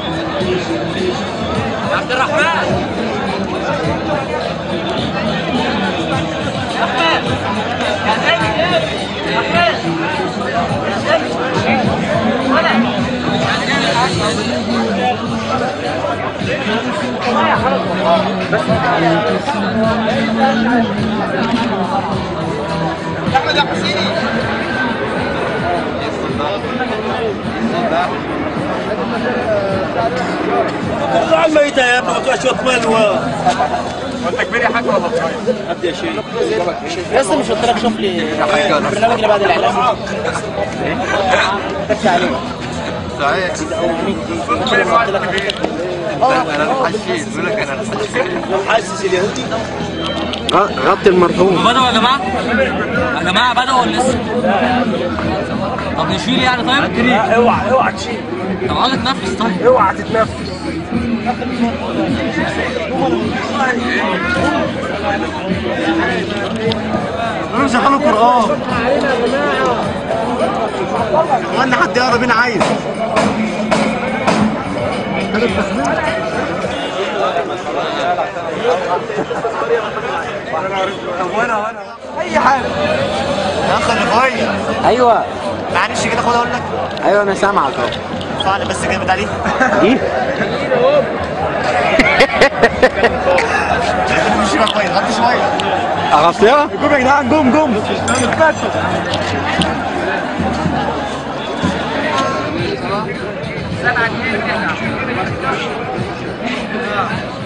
يا عبد الرحمن يا احمد يا زيد يا احمد يا زيد ولا احمد يا حسيني طلع الميتة يا ابني وتروح شوط مال و وانت كبير يا حاج ولا صغير؟ ابدا يا شيخ يا اسطى مش قلت لك شوف لي البرنامج اللي بعد الاعلان خش عليه صحيح انا الحشيش بيقول لك انا الحشيش حاسس اليهودي غطي المرحوم بدأوا يا جماعة؟ يا جماعة بدأوا ولا لسه؟ طب نشيل يعني طيب؟ اوعى اوعى تشيل طب عاوز اتنفس طيب اوعى تتنفس انا مش شغال القران غني حد يقرا بينا عايز اي حاجه يا اخي الغايه ايوه معلش كده خد اقول لك ايوه انا سامعك اهو ارفعني بس كده بتاع دي ايه مش يبقى كويس غطي شويه اغطيها قوم يا جدعان قوم قوم سبعة جنيه